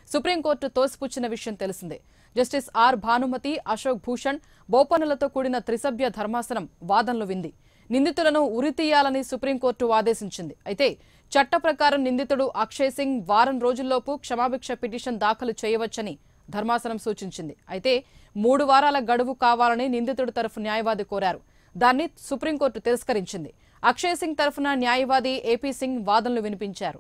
supreme court తోసిపుచ్చిన విషయం తెలిసిందే జస్టిస్ ఆర్ భానుమతి అశోక్ భూషణ్ బోపన్నులతో కూడిన త్రిసభ్య ధర్మాసనం వాదనలు వింది నిందితులను ఉరితీయాలని సుప్రీంకోర్టు ఆదేశించింది అయితే చట్ట ప్రకారం నిందితుడు అక్షయ్ సింగ్ వారం రోజుల్లోపు క్షమాభిక్ష పిటిషన్ దాఖలు చేయవచ్చని ధర్మాసనం సూచించింది అయితే మూడు వారాల గడువు కావాలని నిందితుడి తరఫు న్యాయవాది కోరారు దాన్ని సుప్రీంకోర్టు తిరస్కరించింది అక్షయ్ సింగ్ తరఫున న్యాయవాది ఏపీ సింగ్ వాదనలు వినిపించారు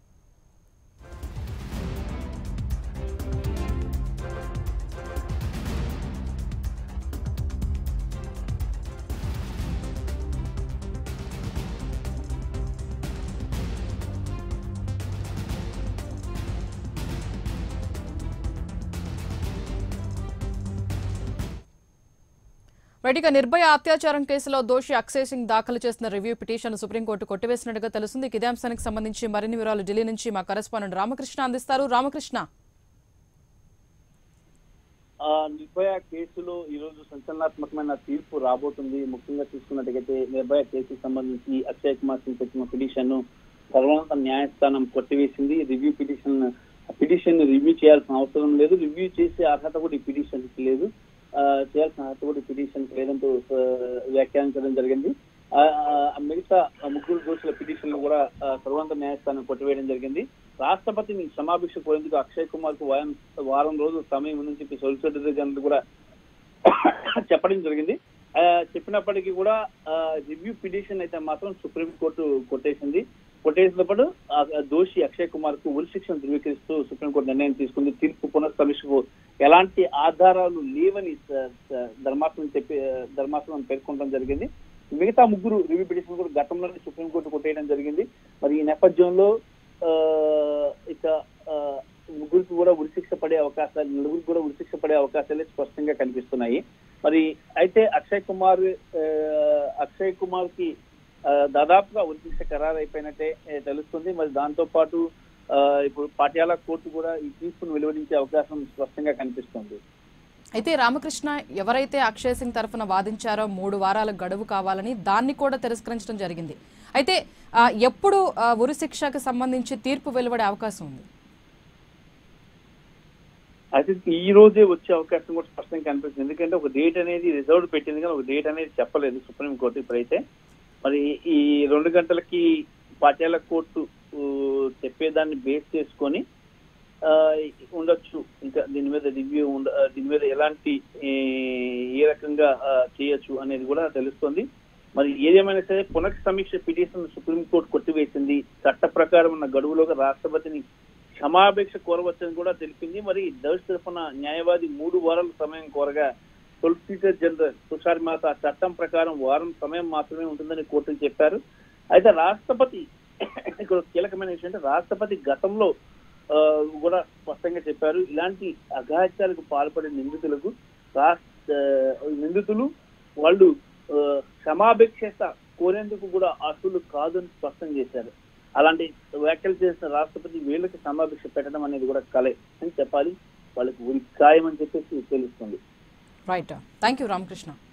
రైట్గా నిర్భయ అత్యాచారం కేసులో దోషి అక్షయ్ సింగ్ దాఖలు చేసిన రివ్యూ పిటిషన్ సుప్రీంకోర్టు కొట్టివేసినట్టుగా తెలుస్తుంది ఇక ఇదే అంశానికి సంబంధించి మరిన్ని వివరాలు ఢిల్లీ నుంచి మా కరెస్పాండెంట్ రామకృష్ణ అందిస్తారు రామకృష్ణ ఆ నిర్భయ కేసులో ఈ రోజు సంచలనాత్మకమైన తీర్పు రాబోతుంది ముఖ్యంగా చూసుకున్నట్టయితే నిర్భయ కేసుకు సంబంధించి అక్షయ్ కుమార్ సింగ్ పెట్టిన పిటిషన్ ను సర్వోన్నత న్యాయస్థానం కొట్టివేసింది రివ్యూ పిటిషన్ పిటిషన్ రివ్యూ చేయాల్సిన అవసరం లేదు రివ్యూ చేసే అర్హత కూడా ఈ పిటిషన్ కి లేదు ఆ, చేయాల్సిన అర్హత కూడా ఈ పిటిషన్ కి లేదంటూ ఆ, వ్యాఖ్యానించడం జరిగింది ఆ, ఆ, మిగతా ముగ్గురు దోషుల పిటిషన్ కూడా ఆ, సర్వోన్నత న్యాయస్థానం కొట్టివేయడం జరిగింది రాష్ట్రపతిని క్షమాభిక్ష కోరేందుకు అక్షయ్ కుమార్ కు వారం వారం రోజుల సమయం నుంచి చెప్పి సొలిసిటర్ జనరల్ కూడా చెప్పడం జరిగింది ఆ, చెప్పినప్పటికీ కూడా రివ్యూ పిటిషన్ అయితే మాత్రం సుప్రీం కోర్టు కొట్టేసింది కొట్టేసినప్పుడు ఆ దోషి అక్షయ్ కుమార్ కు ఉరి శిక్షను ధృవీకరిస్తూ సుప్రీంకోర్టు నిర్ణయం తీసుకుంది తీర్పు పునఃసమీక్షకు ఎలాంటి ఆధారాలు లేవని స- స- ధర్మాసనం చెప్పి ధర్మాసనం పేర్కొనడం జరిగింది మిగతా ముగ్గురు రివ్యూ పిటిషన్ కూడా గతంలోనే సుప్రీంకోర్టు కొట్టేయడం జరిగింది మరి ఈ నేపథ్యంలో ఆ, ఇక ఆ, ముగ్గురికి కూడా ఉరిశిక్ష పడే అవకాశాలు నలుగురికి కూడా ఉరిశిక్ష పడే అవకాశాలే స్పష్టంగా కనిపిస్తున్నాయి మరి అయితే అక్షయ్ కుమార్ ఆ, అక్షయ్ కుమార్ కి ఆ, దాదాపుగా ఉరిశిక్ష ఖరారు అయిపోయినట్టే ఏ, తెలుస్తుంది మరి దాంతో పాటు ఆ, ఇప్పుడు పాటియాలా కోర్టు కూడా ఈ తీర్పును వెలువరించే అవకాశం స్పష్టంగా కనిపిస్తుంది అయితే రామకృష్ణ ఎవరైతే అక్షయ్ సింగ్ తరఫున వాదించారో మూడు వారాల గడువు కావాలని దాన్ని కూడా తిరస్కరించడం జరిగింది అయితే ఆ, ఎప్పుడు ఆ, ఉరి శిక్షకు సంబంధించి తీర్పు వెలువడే అవకాశం ఉంది అయితే ఈ రోజే వచ్చే అవకాశం కూడా స్పష్టంగా కనిపిస్తుంది ఎందుకంటే ఒక డేట్ అనేది రిజర్వ్ పెట్టింది కానీ ఒక డేట్ అనేది చెప్పలేదు సుప్రీం కోర్టు ఇప్పుడైతే మరి ఈ రెండు గంటలకి పాటియాల కోర్టు ఊ, చెప్పేదాన్ని బేస్ చేసుకొని ఆ, ఉండొచ్చు ఇంకా దీని మీద రివ్యూ ఉండ ఆ, దీని మీద ఎలాంటి ఏ, ఏ రకంగా ఆ, చేయొచ్చు అనేది కూడా తెలుస్తుంది మరి ఏదేమైనా సరే పునఃసమీక్ష పిటిషన్ సుప్రీంకోర్టు కొట్టివేసింది చట్ట ప్రకారం ఉన్న గడువులోగా రాష్ట్రపతిని క్షమాపేక్ష కోరవచ్చని కూడా తెలిపింది మరి దర్శ తరఫున న్యాయవాది మూడు వారాల సమయం కోరగా సొలిసిటర్ జనరల్ తుషార్ మాత చట్టం ప్రకారం వారం సమయం మాత్రమే ఉంటుందని కోర్టుకు చెప్పారు అయితే రాష్ట్రపతి ఇక్కడ కీలకమైన విషయం అంటే రాష్ట్రపతి గతంలో ఆ, కూడా స్పష్టంగా చెప్పారు ఇలాంటి అఘాత్యాలకు పాల్పడే నిందితులకు రాష్ట్ర నిందితులు వాళ్ళు ఆ, క్షమాభిక్ష కోరేందుకు కూడా అర్హులు కాదని స్పష్టం చేశారు అలాంటి వ్యాఖ్యలు చేసిన రాష్ట్రపతి వీళ్ళకి సమాభిక్ష పెట్టడం అనేది కూడా కలే అని చెప్పాలి వాళ్ళకి ఉరి ఖాయం అని చెప్పేసి తెలుస్తుంది రైట్ థ్యాంక్ యూ రామకృష్ణ